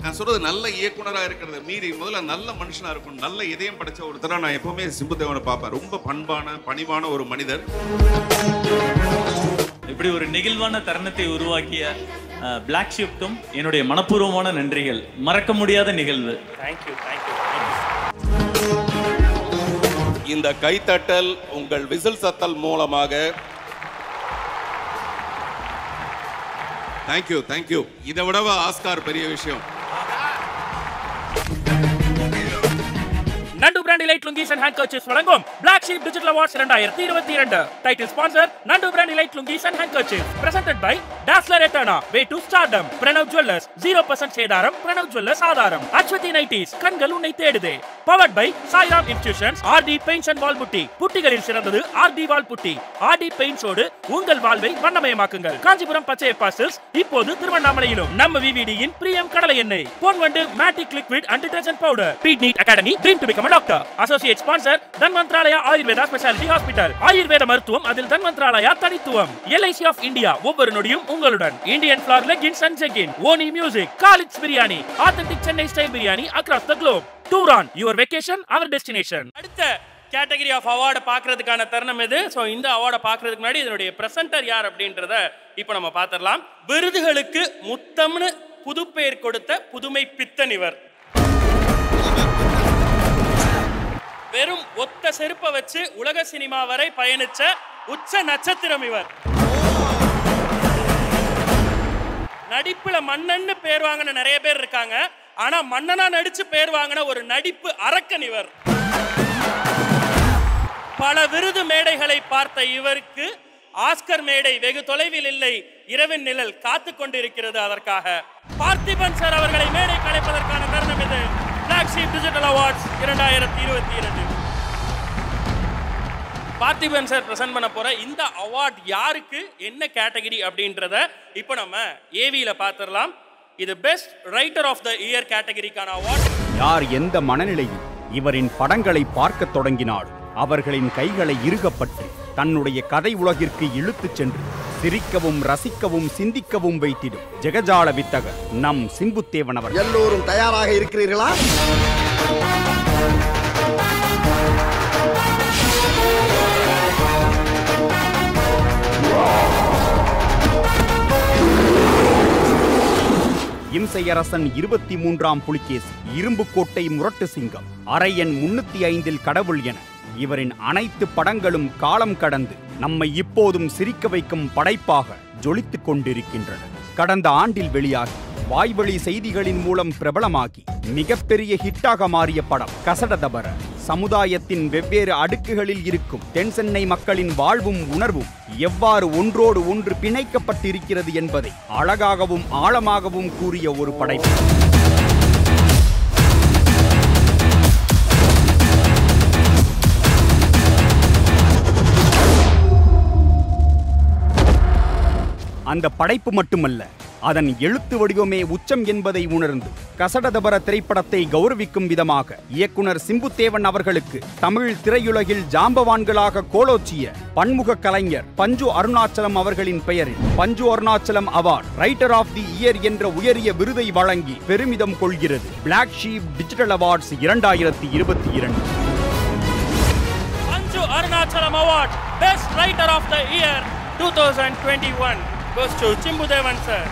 நான் சொல்றது நல்ல இயக்குனரா இருக்கிறத மீறி முதல்ல நல்ல மனுஷனா இருக்கணும் நல்ல இதயம் படைச்ச ஒருத்தரா நான் எப்பவுமே சிம்புதேவனை பார்ப்பேன் ரொம்ப பண்பான பணிவான ஒரு மனிதர் இப்படி ஒரு நெகிழ்வான தருணத்தை உருவாக்கிய பிளாக் ஷிப்டும் என்னுடைய மனப்பூர்வமான நன்றிகள் மறக்க முடியாத நிகழ்வு தேங்க்யூ தேங்க்யூ இந்த கைத்தட்டல் உங்கள் விசில் சத்தல் மூலமாக தேங்க்யூ தேங்க்யூ இதை விடவா ஆஸ்கார் பெரிய விஷயம் Nandu brand elite lungis and hand kerchiefs வழங்கும் பிளாக் ஷீப் டிஜிட்டல் அவார்ட்ஸ் இரண்டாயிரத்தி இருபத்தி இரண்டு title sponsor Nandu brand elite lungis and hand kerchiefs presented by Dazzler எட்டனா way to stardom Pranav jewellers zero percent சேதாரம் பிரணவ் ஜுவல்லர்ஸ் ஆதாரம் அஸ்வதி நைட்டிஸ் கண்கள் உன்னை தேடுதே பவர்ட் பை சாய்ராம் இன்ஸ்டிடியூஷன்ஸ் ஆர்டி பெயிண்ட்ஸ் அண்ட் வால் புட்டி புட்டிகளில் சிறந்தது ஆர்டி வால் புட்டி ஆர்டி பெயிண்ட்ஸோடு உங்கள் வாழ்வை வண்ணமயமாக்குங்கள் காஞ்சிபுரம் பச்சை பாஸ்டல்ஸ் இப்போது திருவண்ணாமலையிலும் நம்ம விவிடியின் பிரியம் கடலை எண்ணெய் Ponvandu matic liquid and detergent powder beat NEET academy dream to become doctor associate sponsor Dhanvantralaya Ayurveda speciality hospital ஆயுர்வேத மருத்துவம் அதில் தன்வந்த்ராலயா தனித்துவம் எல்ஐசி ஆஃப் இந்தியா ஒவ்வொரு நொடியும் உங்களுடன் Indian flair leggings and jeggings ஓனி மியூசிக் காலிட்ஸ் biryani authentic Chennai style biryani across the globe tour on your vacation our destination அடுத்த கேட்டகரி ஆஃப் அவார்டை பார்க்கறதுக்கான தருணம் இது ஸோ இந்த அவார்டை பார்க்கறதுக்கு முன்னாடி இதனுடைய பிரசன்டர் யார் அப்படின்றத இப்போ நம்ம பார்த்துடலாம் விருதுகளுக்கு முத்தம்னு புதுப்பெயர் கொடுத்த புதுமை பித்தன் இவர் வெறும் ஒத்த செருப்பை வச்சு உலக சினிமா வரை பயணிச்ச உச்ச நட்சத்திரம் இவர் நடிப்புல மன்னன்னு பேர் வாங்கின நிறைய பேர் இருக்காங்க ஆனா மன்னனா நடிச்சு பேர் வாங்கின ஒரு நடிப்பு அரக்கன் இவர் பல விருது மேடைகளை பார்த்த இவருக்கு ஆஸ்கர் மேடை வெகு தொலைவில் இல்லை இரவின் நிழல் காத்து கொண்டிருக்கிறது அதற்காக பார்த்திபன் சார் அவர்களை மேடை கலைப்பதற்கான தருணம் இது பிளாக் ஷீப் டிஜிட்டல் அவார்ட்ஸ் இரண்டாயிரத்தி இருபத்தி இரண்டு பார்த்திபன் சார் பிரசன்ட் பண்ண போற இந்த அவார்ட் யாருக்கு என்ன கேட்டகரி அப்படின்றத இப்போ நம்ம ஏவியில பார்த்துடலாம் இது best writer of the year கேட்டகரிக்கான அவார்ட் யார் எந்த மனநிலையில் இவரின் படங்களை பார்க்கத் தொடங்கினாலும் அவர்களின் கைகளை இறுகப்பட்டு தன்னுடைய கதை உலகிற்கு இழுத்துச் சென்று சிரிக்கவும் ரசிக்கவும் சிந்திக்கவும் வைத்திடும் ஜெகஜால வித்தகர் நம் சிம்புத்தேவன் அவர்கள் எல்லோரும் தயாராக இருக்கிறீர்களா இம்சையரசன் இருபத்தி மூன்றாம் புலிகேசி இரும்புக்கோட்டை முரட்டு சிங்கம் அரை எண் முன்னூத்தி ஐந்தில் கடவுள் என இவரின் அனைத்து படங்களும் காலம் கடந்து நம்மை இப்போதும் சிரிக்க வைக்கும் படைப்பாக ஜொலித்துக் கொண்டிருக்கின்றன கடந்த ஆண்டில் வெளியாகி வாய்வழி செய்திகளின் மூலம் பிரபலமாகி மிகப்பெரிய ஹிட்டாக மாறிய படம் கசடதபர சமுதாயத்தின் வெவ்வேறு அடுக்குகளில் இருக்கும் தென்சென்னை மக்களின் வாழ்வும் உணர்வும் எவ்வாறு ஒன்றோடு ஒன்று பிணைக்கப்பட்டிருக்கிறது என்பதை அழகாகவும் ஆழமாகவும் கூறிய ஒரு படைப்பு அந்த படைப்பு மட்டுமல்ல அதன் எழுத்து வடிவமே உச்சம் என்பதை உணர்ந்து கசடதபர திரைப்படத்தை கௌரவிக்கும் விதமாக இயக்குனர் சிம்புத்தேவன் அவர்களுக்கு தமிழ் திரையுலகில் ஜாம்பவான்களாக கோலோச்சிய பன்முக கலைஞர் பஞ்சு அருணாச்சலம் அவர்களின் பெயரில் Panchu Arunachalam award writer of the year என்ற உயரிய விருதை வழங்கி பெருமிதம் கொள்கிறது பிளாக் ஷீப் டிஜிட்டல் அவார்ட்ஸ் இரண்டாயிரத்தி இருபத்தி இரண்டு Anju Arunachalam Award, Best Writer of the Year 2021 goes to Chimbudevan sir.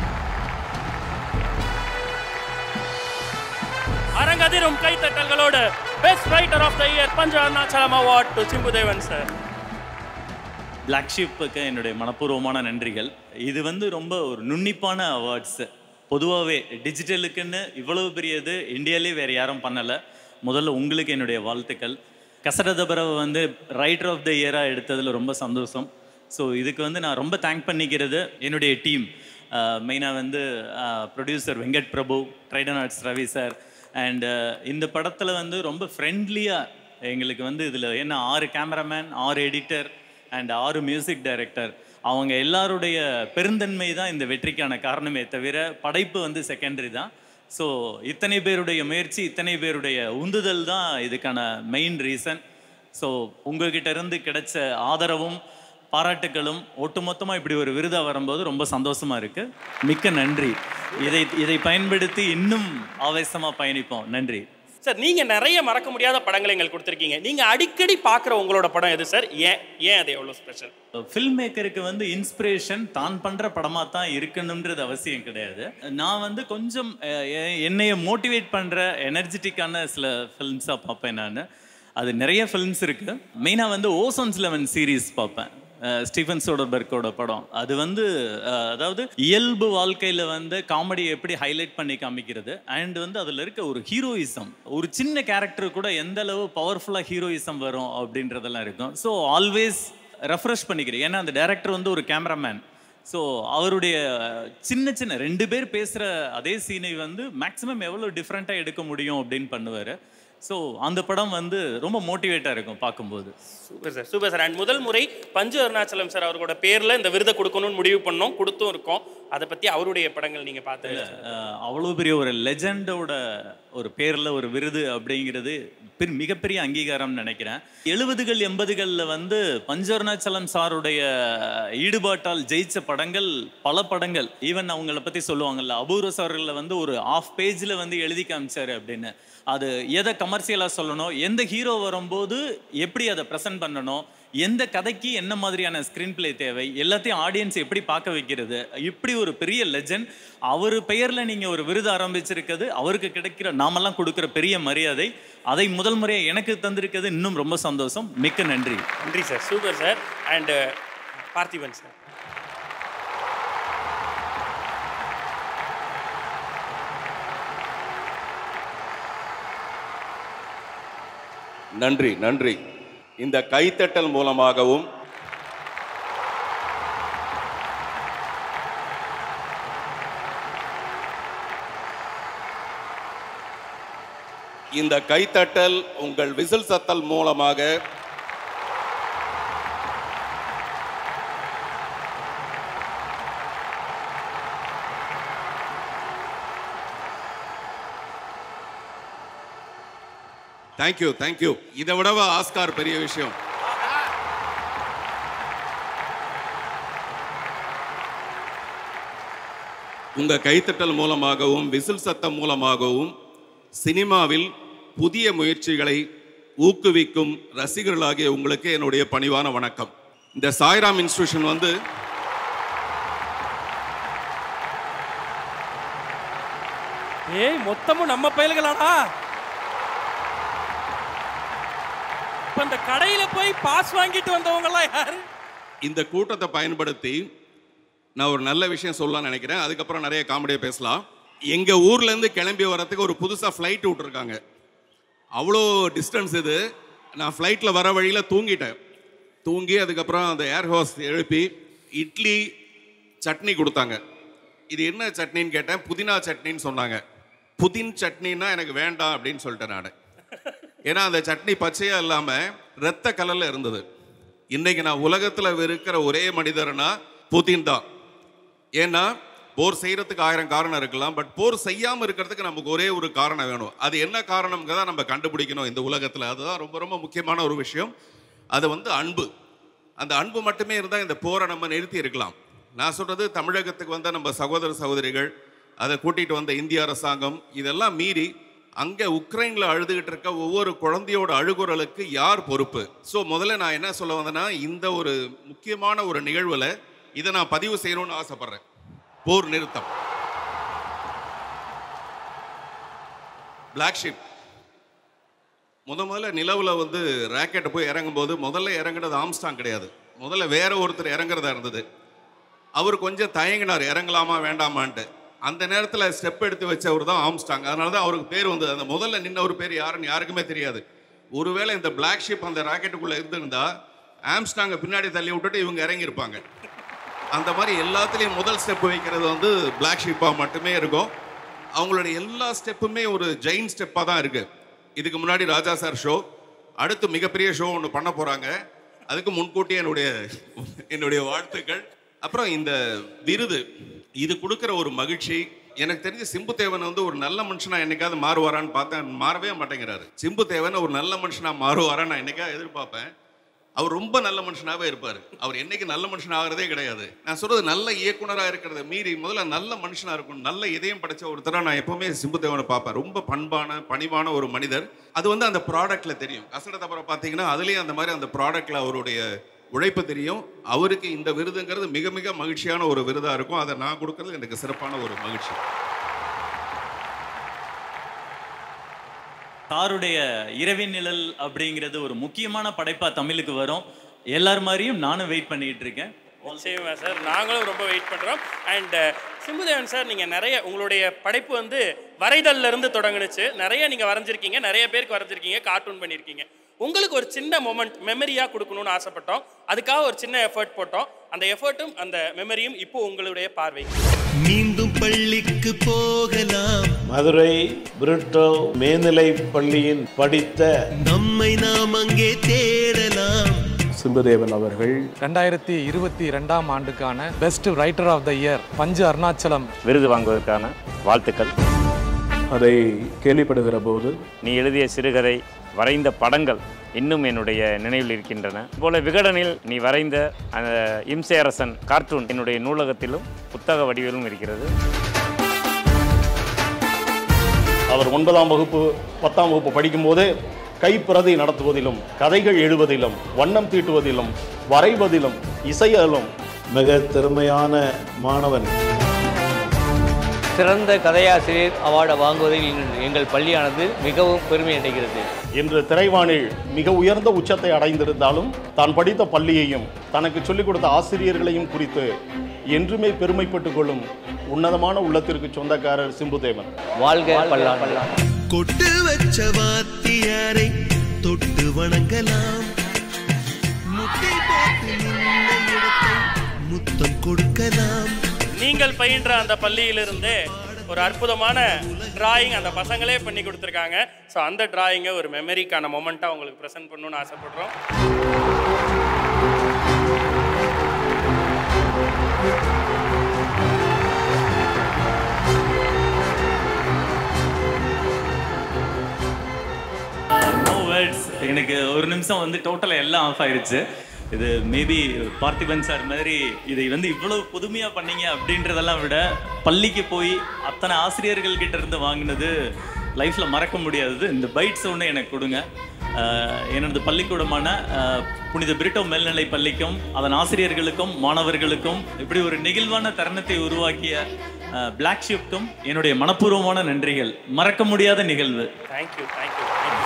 அரங்கதிரும் கைத்தட்டல்களோடு best writer of the year Panchu Arunachalam award to Chimbudevan sir black ஷிப்புக்கு என்னுடைய மனப்பூர்வமான நன்றிகள் இது வந்து ரொம்ப ஒரு நுண்ணிப்பான அவார்ட்ஸ் பொதுவாகவே டிஜிட்டலுக்குன்னு இவ்வளவு பெரியது இந்தியாலே வேறு யாரும் பண்ணலை முதல்ல உங்களுக்கு என்னுடைய வாழ்த்துக்கள் கசரதபரவை வந்து ரைட்டர் ஆஃப் த இயராக எடுத்ததில் ரொம்ப சந்தோஷம் ஸோ இதுக்கு வந்து நான் ரொம்ப தேங்க் பண்ணிக்கிறது என்னுடைய டீம் மெயினாக வந்து producer Venkat Prabhu Trident arts Ravi sir and இந்த படத்தில் வந்து ரொம்ப ஃப்ரெண்ட்லியாக எங்களுக்கு வந்து இதில் என்ன our cameraman our editor and our music director அவங்க எல்லாருடைய பெருந்தன்மை தான் இந்த வெற்றிக்கான காரணமே தவிர படைப்பு வந்து செகண்டரி தான் ஸோ இத்தனை பேருடைய முயற்சி இத்தனை பேருடைய உந்துதல் தான் இதுக்கான மெயின் ரீசன் ஸோ உங்ககிட்ட இருந்து கிடைச்ச ஆதரவும் பாராட்டுகளும் ஒட்டுமொத்தமாக இப்படி ஒரு விருதாக வரும்போது ரொம்ப சந்தோஷமா இருக்கு மிக்க நன்றி இதை இதை பயன்படுத்தி இன்னும் ஆவேசமாக பயணிப்போம் நன்றி சார் நீங்க நிறைய மறக்க முடியாத படங்களை எங்களுக்கு கொடுத்துருக்கீங்க நீங்க அடிக்கடி பார்க்குற உங்களோட படம் எது சார் ஏன் ஏன் அது எவ்வளோ ஸ்பெஷல் ஃபில்ம் மேக்கருக்கு வந்து இன்ஸ்பிரேஷன் தான் பண்ற படமா தான் இருக்கணுன்றது அவசியம் கிடையாது நான் வந்து கொஞ்சம் அஹ், எ- என்னைய மோட்டிவேட் பண்ற எனர்ஜெட்டிக்கான சில ஃபில்ம்ஸாக பார்ப்பேன் நான் அது நிறைய ஃபில்ம்ஸ் இருக்கு மெயினாக வந்து ஓசோன்ஸ் லெவன் சீரீஸ் பார்ப்பேன் அஹ், ஸ்டீஃபன் சோடர்பர்க்கோட படம் அது வந்து அஹ், அதாவது இயல்பு வாழ்க்கையில் வந்து காமெடி எப்படி ஹைலைட் பண்ணி காமிக்கிறது அண்ட் வந்து அதில் இருக்க ஒரு ஹீரோயிசம் ஒரு சின்ன கேரக்டர் கூட எந்த அளவு பவர்ஃபுல்லாக ஹீரோயிசம் வரும் அப்படின்றதெல்லாம் இருக்கும் ஸோ ஆல்வேஸ் ரெஃப்ரெஷ் பண்ணிக்கிறேன் ஏன்னா அந்த டேரக்டர் வந்து ஒரு கேமராமேன் ஸோ அவருடைய சின்ன சின்ன ரெண்டு பேர் பேசுகிற அதே சீனை வந்து மேக்ஸிமம் எவ்வளோ டிஃப்ரெண்ட்டாக எடுக்க முடியும் அப்படின்னு பண்ணுவார் ஸோ அந்த படம் வந்து ரொம்ப மோட்டிவேட்டாக இருக்கும் பார்க்கும்போது super sir super sir and முதல் முறை பஞ்சு அருணாச்சலம் சார் அவரோட பேர்ல இந்த விருதை கொடுக்கணும்னு முடிவு பண்ணோம் கொடுத்தும் இருக்கோம் அதை பத்தி அவருடைய படங்கள் நீங்க பார்த்து அஹ், அவ்வளோ பெரிய ஒரு லெஜண்டோட ஒரு பேரில் ஒரு விருது அப்படிங்கிறது பெரு- மிகப்பெரிய அங்கீகாரம்னு நினைக்கிறேன் எழுபதுகள் எண்பதுகளில் வந்து பஞ்சவர்ணாச்சலம் சாருடைய ஈடுபாட்டால் ஜெயிச்ச படங்கள் பல படங்கள் ஈவன் அவங்கள பற்றி சொல்லுவாங்கல்ல அபூர்வ சார்களில் வந்து ஒரு ஆஃப் பேஜில் வந்து எழுதி காமிச்சாரு அப்படின்னு அது எதை கமர்ஷியலாக சொல்லணும் எந்த ஹீரோ வரும்போது எப்படி அதை ப்ரெசென்ட் பண்ணணும் எந்த கதைக்கு என்ன மாதிரியான ஸ்க்ரீன் பிளே தேவை எல்லாத்தையும் ஆடியன்ஸ் எப்படி பார்க்க வைக்கிறது இப்படி ஒரு பெரிய லெஜண்ட் அவர் பெயரில் நீங்கள் ஒரு விருது ஆரம்பிச்சிருக்கிறது அவருக்கு கிடைக்கிற நாமெல்லாம் கொடுக்குற பெரிய மரியாதை அதை முதல் முறையாக எனக்கு தந்திருக்கிறது இன்னும் ரொம்ப சந்தோஷம் மிக்க நன்றி நன்றி sir super sir and Parthiban sir நன்றி நன்றி இந்த கைத்தட்டல் மூலமாகவும் இந்த கைத்தட்டல் உங்கள் விசில் சத்தல் மூலமாக தேங்க்யூ தேங்க்யூ இதை விடவா ஆஸ்கார் பெரிய விஷயம் உங்க கைத்தட்டல் மூலமாகவும் விசில் சத்தம் மூலமாகவும் சினிமாவில் புதிய முயற்சிகளை ஊக்குவிக்கும் ரசிகர்களாகிய உங்களுக்கு என்னுடைய பணிவான வணக்கம் இந்த சாய்ராம் இன்ஸ்டிடியூஷன் வந்து ஏய் மொத்தமும் நம்ம பயல்களாடா இப்ப இந்த கடையில போய் பாஸ் வாங்கிட்டு வந்தவங்க எல்லாம் யாரு இந்த கூட்டத்தை பயன்படுத்தி நான் ஒரு நல்ல விஷயம் சொல்லலாம்னு நினைக்கிறேன் அதுக்கப்புறம் நிறைய காமெடியாக பேசலாம் எங்கள் ஊர்லேருந்து கிளம்பி வரத்துக்கு ஒரு புதுசாக ஃப்ளைட் விட்டுருக்காங்க அவ்வளோ டிஸ்டன்ஸ் இது நான் ஃப்ளைட்டில் வர வழியில் தூங்கிட்டேன் தூங்கி அதுக்கப்புறம் அந்த ஏர் ஹோஸ் எழுப்பி இட்லி சட்னி கொடுத்தாங்க இது என்ன சட்னின்னு கேட்டேன் புதினா சட்னின்னு சொன்னாங்க புதின் சட்னின்னா எனக்கு வேண்டாம் அப்படின்னு சொல்லிட்டேன் நான் ஏன்னா அந்த சட்னி பச்சையா இல்லாம ரத்த கலர்ல இருந்தது இன்னைக்கு நான் உலகத்துல இருக்கிற ஒரே மனிதர்னா புதின் தான் ஏன்னா போர் செய்யறதுக்கு ஆயிரம் காரணம் இருக்கலாம் பட் போர் செய்யாம இருக்கிறதுக்கு நமக்கு ஒரே ஒரு காரணம் வேணும் அது என்ன காரணம்ங்கிறத நம்ம கண்டுபிடிக்கணும் இந்த உலகத்துல அதுதான் ரொம்ப ரொம்ப முக்கியமான ஒரு விஷயம் அது வந்து அன்பு அந்த அன்பு மட்டுமே இருந்தால் இந்த போரை நம்ம நிறுத்தி இருக்கலாம் நான் சொல்றது தமிழகத்துக்கு வந்த நம்ம சகோதர சகோதரிகள் அதை கூட்டிட்டு வந்த இந்திய அரசாங்கம் இதெல்லாம் மீறி அங்க உக்ரைன்ல அழுதுகிட்டு இருக்க ஒவ்வொரு குழந்தையோட அழுகுறலுக்கு யார் பொறுப்பு ஸோ முதல்ல நான் என்ன சொல்ல வந்தேன்னா இந்த ஒரு முக்கியமான ஒரு நிகழ்வுல இதை நான் பதிவு செய்யணும்னு ஆசைப்படுறேன் போர் நிறுத்தம் பிளாக் ஷிப் முத முதல்ல நிலவுல வந்து ராக்கெட்டை போய் இறங்கும்போது முதல்ல இறங்குனது ஆம்ஸ்டாங் கிடையாது முதல்ல வேற ஒருத்தர் இறங்குறதா இருந்தது அவர் கொஞ்சம் தயங்கினார் இறங்கலாமா வேண்டாமான்ட்டு அந்த நேரத்தில் ஸ்டெப் எடுத்து வச்சவர் தான் ஆம்ஸ்டாங் அதனால தான் அவருக்கு பேர் வந்தது அந்த முதல்ல நின்ன ஒரு பேர் யாருன்னு யாருக்குமே தெரியாது ஒருவேளை இந்த பிளாக் ஷிப் அந்த ராக்கெட்டுக்குள்ளே இருந்திருந்தா ஆம்ஸ்டாங்கை பின்னாடி தள்ளி விட்டுட்டு இவங்க இறங்கியிருப்பாங்க அந்த மாதிரி எல்லாத்துலேயும் முதல் ஸ்டெப் வைக்கிறது வந்து பிளாக் ஷிப்பாக மட்டுமே இருக்கும் அவங்களுடைய எல்லா ஸ்டெப்புமே ஒரு ஜெயின் ஸ்டெப்பாக தான் இருக்கு இதுக்கு முன்னாடி ராஜா சார் ஷோ அடுத்து மிகப்பெரிய ஷோ ஒன்று பண்ண போகிறாங்க அதுக்கு முன்கூட்டியே என்னுடைய என்னுடைய வாழ்த்துக்கள் அப்புறம் இந்த விருது இது கொடுக்குற ஒரு மகிழ்ச்சி எனக்கு தெரிஞ்சு சிம்பு தேவன் வந்து ஒரு நல்ல மனுஷனா என்னைக்காவது மாறுவாரான்னு பார்த்தேன் மாறவே மாட்டேங்கிறாரு சிம்பு தேவன் ஒரு நல்ல மனுஷனா மாறுவாரான்னு நான் என்னைக்காவது எதிர்பார்ப்பேன் அவர் ரொம்ப நல்ல மனுஷனாகவே இருப்பார் அவர் என்னைக்கு நல்ல மனுஷன் ஆகிறதே கிடையாது நான் சொல்றது நல்ல இயக்குனராக இருக்கிறத மீறி முதல்ல நல்ல மனுஷனாக இருக்கணும் நல்ல இதயம் படைச்ச ஒருத்தராக நான் எப்பவுமே சிம்புதேவனை பார்ப்பேன் ரொம்ப பண்பான பணிவான ஒரு மனிதர் அது வந்து அந்த ப்ராடக்ட்ல தெரியும் கசட தப்பரை பார்த்தீங்கன்னா அதுலேயும் அந்த மாதிரி அந்த ப்ராடக்ட்ல அவருடைய உழைப்பு தெரியும் அவருக்கு இந்த விருதுங்கிறது மிக மிக மகிழ்ச்சியான ஒரு விருதாக இருக்கும் அதை நான் கொடுக்கறது எனக்கு சிறப்பான ஒரு மகிழ்ச்சி தாருடைய இரவின் நிழல் அப்படிங்கிறது ஒரு முக்கியமான படைப்பா தமிழுக்கு வரும் எல்லார் மாதிரியும் நானும் வெயிட் பண்ணிட்டு இருக்கேன் நிச்சயமா சார் நாங்களும் ரொம்ப வெயிட் பண்ணுறோம் அண்ட் சிம்புதேவன் சார் நீங்கள் நிறைய உங்களுடைய படைப்பு வந்து வரைதல்ல இருந்து தொடங்குனுச்சு நிறைய நீங்கள் வரைஞ்சிருக்கீங்க நிறைய பேருக்கு வரைஞ்சிருக்கீங்க கார்ட்டூன் பண்ணியிருக்கீங்க உங்களுக்கு ஒரு சின்ன மொமெண்ட் மெமரியாக கொடுக்கணும்னு ஆசைப்பட்டோம் அதுக்காக ஒரு சின்ன எஃபர்ட் போட்டோம் அந்த எஃபர்ட்டும் அந்த மெமரியும் இப்போ உங்களுடைய பார்வை மீண்டும் பள்ளிக்கு போகலாம் மதுரை பிரிட்டோ மேல்நிலை பள்ளியின் படித்த நம்மை நாம் அங்கே தேடலாம் சிம்புதேவன் அவர்கள் ரெண்டாயிரத்தி இருபத்தி ரெண்டாம் ஆண்டுக்கான best writer of the year Panchu Arunachalam விருது வாங்குவதற்கான வாழ்த்துக்கள் அதை கேள்விப்படுகிற போது நீ எழுதிய சிறுகதை வரைந்த படங்கள் இன்னும் என்னுடைய நினைவில் இருக்கின்றன போல விகடனில் நீ வரைந்த அந்த இம்சை அரசன் கார்ட்டூன் என்னுடைய நூலகத்திலும் புத்தக வடிவிலும் இருக்கிறது அவர் ஒன்பதாம் வகுப்பு பத்தாம் வகுப்பு படிக்கும்போதே கைப்பிரதி நடத்துவதிலும் கதைகள் எழுவதிலும் வண்ணம் தீட்டுவதிலும் வரைவதிலும் இசையிலும் மிக திறமையான மாணவன் சிறந்த கதையாசிரியர் அவார்டை வாங்குவதில் எங்கள் பள்ளியானது மிகவும் பெருமை அடைகிறது இன்று திரைவானில் மிக உயர்ந்த உச்சத்தை அடைந்திருந்தாலும் தான் படித்த பள்ளியையும் தனக்கு சொல்லிக் கொடுத்த ஆசிரியர்களையும் குறித்து என்றுமே பெருமைப்பட்டுக் கொள்ளும் உன்னதமான உள்ளத்திற்கு சொந்தக்காரர் சிம்புதேவன் வாழ்க பல்லாண்டு கொட்டு வச்ச வாத்தியாரை தொட்டு வணங்கலாம் முட்டை போட்டு நின்ற இடத்தை முத்தம் கொடுக்கலாம் நீங்கள் பயின்ற அந்த பள்ளியிலிருந்தே ஒரு அற்புதமான டிராயிங் அந்த பசங்களே பண்ணி கொடுத்துருக்காங்க ஸோ அந்த டிராயிங்கை ஒரு மெமரிக்கான மொமெண்ட்டாக உங்களுக்கு ப்ரெசென்ட் பண்ணணும்னு ஆசைப்படுறோம் நோ வேர்ட்ஸ் எனக்கு ஒரு நிமிஷம் வந்து டோட்டலாக எல்லாம் ஆஃப் ஆயிருச்சு இது மேபி பார்த்திபன் சார் மாதிரி இதை வந்து இவ்வளவு புதுமையாக பண்ணீங்க அப்படின்றதெல்லாம் விட பள்ளிக்கு போய் அத்தனை ஆசிரியர்கள் கிட்ட இருந்து வாங்கினது லைஃப்பில் மறக்க முடியாதது இந்த பைட்ஸ் ஒன்று எனக்கு கொடுங்க ஆஹ் எனது பள்ளிக்கூடமான ஆஹ் புனித பிரிட்டோ மேல்நிலை பள்ளிக்கும் அதன் ஆசிரியர்களுக்கும் மாணவர்களுக்கும் இப்படி ஒரு நெகிழ்வான தருணத்தை உருவாக்கிய பிளாக் ஷிப்க்கும் என்னுடைய மனப்பூர்வமான நன்றிகள் மறக்க முடியாத நிகழ்வு thank you thank you thank you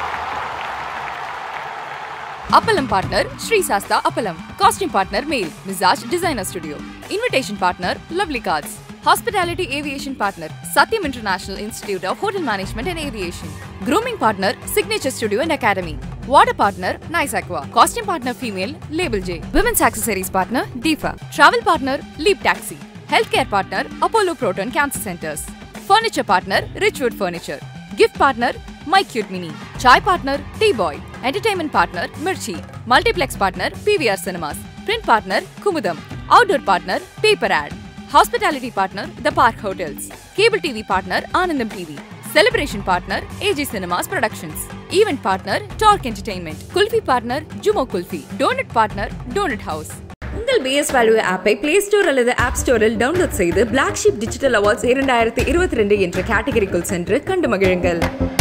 Appalam partner Sri Sasta Appalam. Costume partner Mail Mizaj Designer Studio. Invitation partner Lovely Cards. Hospitality Aviation partner Satyam International Institute of Hotel Management and Aviation. Grooming partner Signature Studio and Academy. Water partner Nice Aqua. Costume partner female Label J. Women's accessories partner Deepa. Travel partner Leap Taxi. Healthcare partner Apollo Proton Cancer Centers. Furniture partner Richwood Furniture. Gift partner My Cute Mini. Chai partner T-Boy. Entertainment partner Mirchi. Multiplex partner PVR Cinemas. Print partner Kumudam. Outdoor partner Paper Ad. Hospitality partner The Park Hotels. Cable TV partner Anandam TV. Celebration partner AG Cinemas Productions. Event partner Torque Entertainment. Kulfi partner Jumo Kulfi. Donut partner Donut House. உங்கள் PS value ஆப்பை play store அல்லது app ஸ்டோரில் download செய்து black sheep digital awards இரண்டாயிரத்தி இருபத்தி ரெண்டு என்ற கேட்டகரிக்குள் சென்று கண்டு மகிழுங்கள்